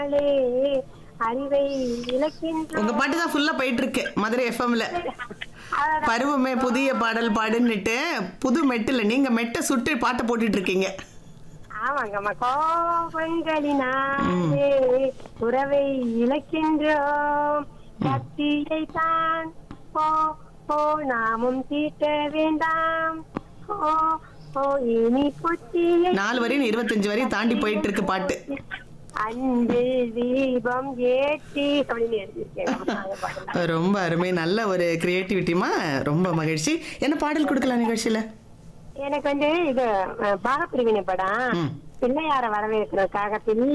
நாளே அறிவை இலக்கின்ற உங்க பாட்டு தான் ஃபுல்லா போயிட்டு இருக்கு மதுரை எஃப்எம்ல பருவமே புதிய பாடல் பாடுன்னுட்டு புது மெட்டுல நீங்க மெட்டை சுட்டு பாட்டை போட்டுட்டு இருக்கீங்க ஆமாங்கம்மா கோபங்களினாலே உறவை இழக்கின்றோம் சக்தியை தான் ஓ ஓ நாமும் தீட்ட வேண்டாம் ஓ ஓ இனி புத்தியை நாலு வரையும் இருபத்தஞ்சு வரையும் தாண்டி போயிட்டு இருக்கு பாட்டு அன்பு தீபம் ஏற்றி அப்படின்னு எழுதியிருக்கேன் ரொம்ப அருமை நல்ல ஒரு கிரியேட்டிவிட்டிமா ரொம்ப மகிழ்ச்சி என்ன பாடல் கொடுக்கலாம் நிகழ்ச்சியில எனக்கு வந்து இது அஹ், பாகப்பிரிவினை படம் ம். பிள்ளையார வரவேற்கிறதுக்காக பிள்ளை